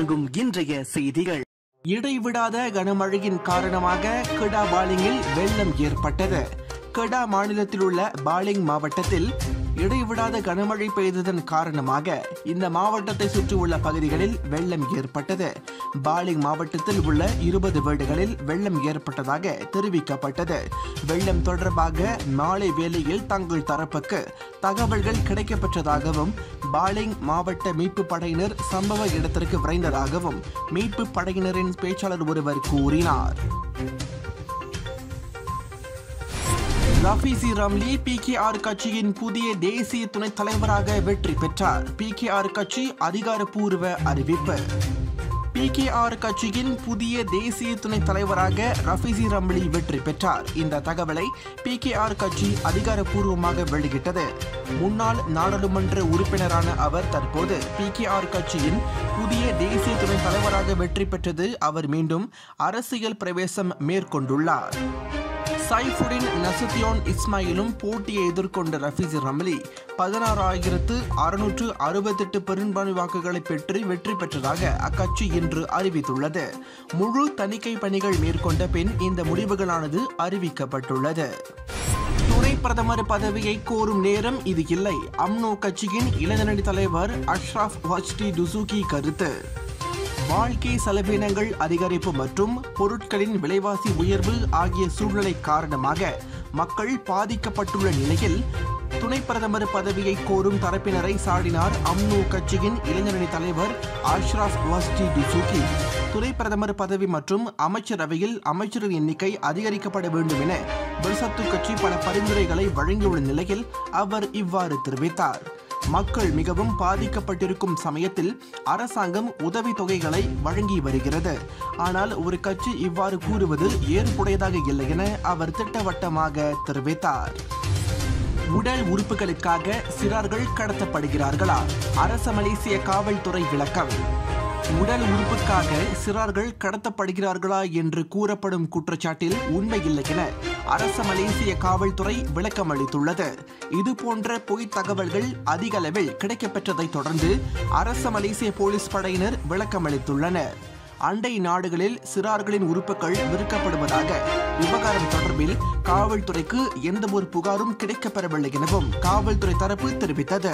வழங்கும் இன்றைய செய்திகள் இடைவிடாத கனமழையின் காரணமாக கெடா பாலிங்கில் வெள்ளம் ஏற்பட்டது கெடா மாநிலத்தில் உள்ள பாலிங் மாவட்டத்தில் இடைவிடாத கனமழை பெய்ததன் காரணமாக இந்த மாவட்டத்தை சுற்றியுள்ள பகுதிகளில் வெள்ளம் ஏற்பட்டது பாலிங் மாவட்டத்தில் உள்ள இருபது வீடுகளில் வெள்ளம் ஏற்பட்டதாக தெரிவிக்கப்பட்டது வெள்ளம் தொடர்பாக மாலை வேளையில் தங்கள் தரப்புக்கு தகவல்கள் கிடைக்கப்பெற்றதாகவும் பாலிங் மாவட்ட மீட்பு படையினர் சம்பவ இடத்திற்கு விரைந்ததாகவும் மீட்பு படையினரின் பேச்சாளர் ஒருவர் கூறினார் Rafizi Ramli P K R கட்சியின் புதிய தேசிய துணைத் தலைவராக வெற்றி பெற்றார் பி கே ஆர் கட்சி அதிகாரப்பூர்வ அறிவிப்பு பி கே ஆர் கட்சியின் புதிய தேசிய துணைத் தலைவராக ரஃபீசி ரம்லி வெற்றி பெற்றார் இந்த தகவலை பி கே ஆர் கட்சி அதிகாரப்பூர்வமாக வெளியிட்டது முன்னாள் நாடாளுமன்ற உறுப்பினரான அவர் தற்போது பி கே ஆர் கட்சியின் புதிய தேசிய துணைத் தலைவராக வெற்றி பெற்றது அவர் மீண்டும் அரசியல் பிரவேசம் மேற்கொண்டுள்ளார் சைஃபுடின் நசுத்தியோன் இஸ்மாயிலும் போட்டியை எதிர்கொண்ட ரஃபீஸ் ரம்லி பதினாறாயிரத்து அறுநூற்று அறுபத்தெட்டு பெரும்பான்மை வாக்குகளை பெற்று வெற்றி பெற்றதாக அக்கட்சி இன்று அறிவித்துள்ளது முழு தணிக்கை பணிகள் மேற்கொண்ட பின் இந்த முடிவுகளானது அறிவிக்கப்பட்டுள்ளது துணை பிரதமர் பதவியை கோரும் நேரம் இது இல்லை அம்னோ கட்சியின் இளைஞரணி தலைவர் அஷ்ராப் வச்டி டுசூகி கருத்து வாழ்க்கை செலவினங்கள் அதிகரிப்பு மற்றும் பொருட்களின் விலைவாசி உயர்வு ஆகிய சூழ்நிலை காரணமாக மக்கள் பாதிக்கப்பட்டுள்ள நிலையில் துணை பிரதமர் பதவியை கோரும் தரப்பினரை சாடினார் அம்னோ கட்சியின் இளைஞரணி தலைவர் அஷ்ராப் வஸ்டி டிசூகி துணை பிரதமர் பதவி மற்றும் அமைச்சரவையில் அமைச்சரின் எண்ணிக்கை அதிகரிக்கப்பட வேண்டும் என பெர்சத்து கட்சி பல பரிந்துரைகளை வழங்கியுள்ள நிலையில் அவர் இவ்வாறு தெரிவித்தார் மக்கள் மிகவும் பாதிக்கப்பட்டிருக்கும் சமயத்தில் அரசாங்கம் உதவி தொகைகளை வழங்கி வருகிறது ஆனால் ஒரு கட்சி இவ்வாறு கூறுவது ஏற்புடையதாக இல்லை என அவர் திட்டவட்டமாக தெரிவித்தார் உடல் உறுப்புகளுக்காக சிறார்கள் கடத்தப்படுகிறார்களா அரச மலேசிய காவல்துறை விளக்கம் உடல் உறுப்புக்காக சிறார்கள் கடத்தப்படுகிறார்களா என்று கூறப்படும் குற்றச்சாட்டில் உண்மையில்லை என அரச மலேசிய காவல்துறை விளக்கம் அளித்துள்ளது இது போன்ற பொய் தகவல்கள் அதிக அளவில் கிடைக்கப்பெற்றதை தொடர்ந்து அரச மலேசிய போலீஸ் படையினர் விளக்கம் அளித்துள்ளனர் அண்டை நாடுகளில் சிறார்களின் உறுப்புகள் விற்கப்படுவதாக விவகாரம் தொடர்பில் காவல்துறைக்கு எந்த ஒரு புகாரும் கிடைக்கப்பெறவில்லை எனவும் காவல்துறை தரப்பு தெரிவித்தது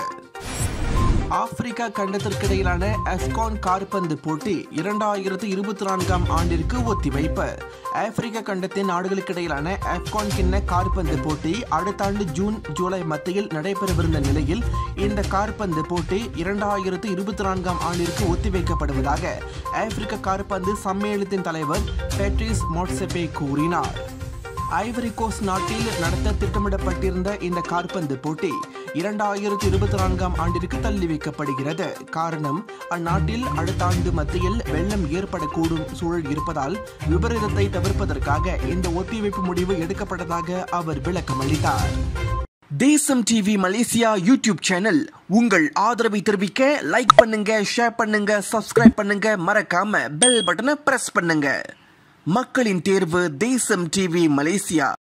ஆப்பிரிக்கா கண்டத்திற்கிடையிலான அஸ்கான் கார்பந்து போட்டி இரண்டாயிரத்து இருபத்தி நான்காம் ஆண்டிற்கு ஒத்திவைப்பு ஆப்பிரிக்க கண்டத்தின் நாடுகளுக்கிடையிலான ஆப்கான் கிண்ண கார்பந்து போட்டி அடுத்த ஆண்டு ஜூன் ஜூலை மத்தியில் நடைபெறவிருந்த நிலையில் இந்த கார்பந்து போட்டி இரண்டாயிரத்து இருபத்தி நான்காம் ஆண்டிற்கு ஒத்திவைக்கப்படுவதாக ஆப்பிரிக்க கார்பந்து சம்மேளனத்தின் தலைவர் பேட்ரிஸ் மோட்செபே கூறினார் ஐவரி கோஸ்ட் நாட்டில் நடத்த திட்டமிடப்பட்டிருந்த இந்த கார்பந்து போட்டி இரண்டாயிரத்தி இருபத்தி நான்காம் ஆண்டிற்கு தள்ளி வைக்கப்படுகிறது காரணம் அந்நாட்டில் அடுத்த ஆண்டு மத்தியில் வெள்ளம் ஏற்படக்கூடும் சூழல் இருப்பதால் விபரீதத்தை தவிர்ப்பதற்காக இந்த ஒத்திவைப்பு முடிவு எடுக்கப்பட்டதாக அவர் விளக்கம் அளித்தார் தேசம் டிவி மலேசியா யூடியூப் சேனல் உங்கள் ஆதரவை தெரிவிக்க லைக் பண்ணுங்க ஷேர் பண்ணுங்க சப்ஸ்கிரைப் பண்ணுங்க மறக்காம பெல் பட்டனை பிரஸ் பண்ணுங்க மக்களின் தேர்வு தேசம் டிவி மலேசியா